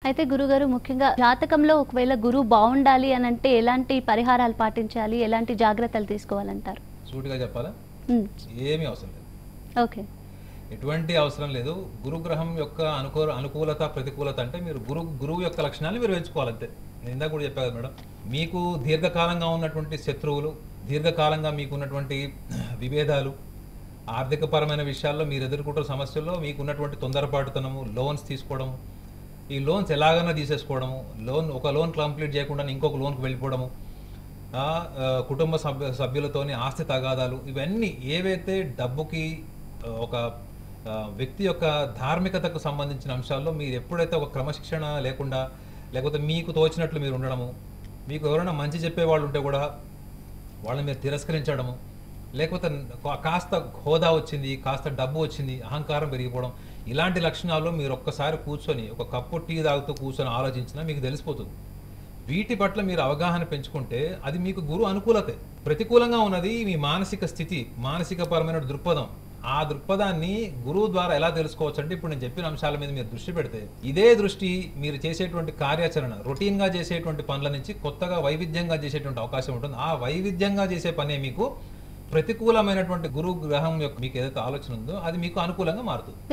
అయితే గురుగారు ముఖ్యంగా జాతకంలో ఒకవేళ గురువు బాగుండాలి అని అంటే ఎలాంటి పరిహారాలు పాటించాలి ఎలాంటి జాగ్రత్తలు తీసుకోవాలంటారు సూటిగా చెప్పాలా ఉమ్, ఏమీ అవసరం లేదు ఓకే ఎటువంటి అవసరం లేదు గురుగ్రహం యొక్క అనుకూ అనుకూలత ప్రతికూలత అంటే మీరు గురు గురువు యొక్క లక్షణాలు మీరు ఎంచుకోవాలంతే నేను ఇందాక కూడా చెప్పాను కదా మేడం మీకు దీర్ఘకాలంగా ఉన్నటువంటి శత్రువులు దీర్ఘకాలంగా మీకు ఉన్నటువంటి విభేదాలు ఆర్థికపరమైన విషయాల్లో మీరు ఎదుర్కొంటున్న సమస్యల్లో మీకు ఉన్నటువంటి తొందరపాటుతనము లోన్స్ తీసుకోవడము ఈ లోన్స్ ఎలాగైనా తీసేసుకోవడము లోన్ ఒక లోన్ కంప్లీట్ చేయకుండా ఇంకొక లోన్కి వెళ్ళిపోవడము ఆ, ఆ, కుటుంబ సభ్య సభ్యులతోని ఆస్తి తగాదాలు ఇవన్నీ ఏవైతే డబ్బుకి ఆ, ఒక ఆ, వ్యక్తి యొక్క ధార్మికతకు సంబంధించిన అంశాల్లో మీరు ఎప్పుడైతే ఒక క్రమశిక్షణ లేకుండా లేకపోతే మీకు తోచినట్లు మీరు ఉండడము మీకు ఎవరైనా మంచి చెప్పేవాళ్ళు ఉంటే కూడా వాళ్ళని మీరు తిరస్కరించడము లేకపోతే కా- కాస్త హోదా వచ్చింది కాస్త డబ్బు వచ్చింది అహంకారం పెరిగిపోవడం ఇలాంటి లక్షణాలు మీరు ఒక్కసారి కూర్చొని ఒక కప్పు టీ తాగుతూ కూర్చొని ఆలోచించినా మీకు తెలిసిపోతుంది వీటి పట్ల మీరు అవగాహన పెంచుకుంటే అది మీకు గురు అనుకూలతే ప్రతికూలంగా ఉన్నది మీ మానసిక స్థితి మానసిక పరమైన దృక్పథం ఆ దృక్పథాన్ని గురువు ద్వారా ఎలా తెలుసుకోవచ్చు అంటే ఇప్పుడు నేను చెప్పిన అంశాల మీద మీరు దృష్టి పెడితే ఇదే దృష్టి మీరు చేసేటువంటి కార్యాచరణ రొటీన్ గా చేసేటువంటి పనుల నుంచి కొత్తగా వైవిధ్యంగా చేసేటువంటి అవకాశం ఉంటుంది ఆ వైవిధ్యంగా చేసే పనే మీకు ప్రతికూలమైనటువంటి గురు గ్రహం యొక్క మీకు ఏదైతే ఆలోచన ఉందో అది మీకు అనుకూలంగా మారుతుంది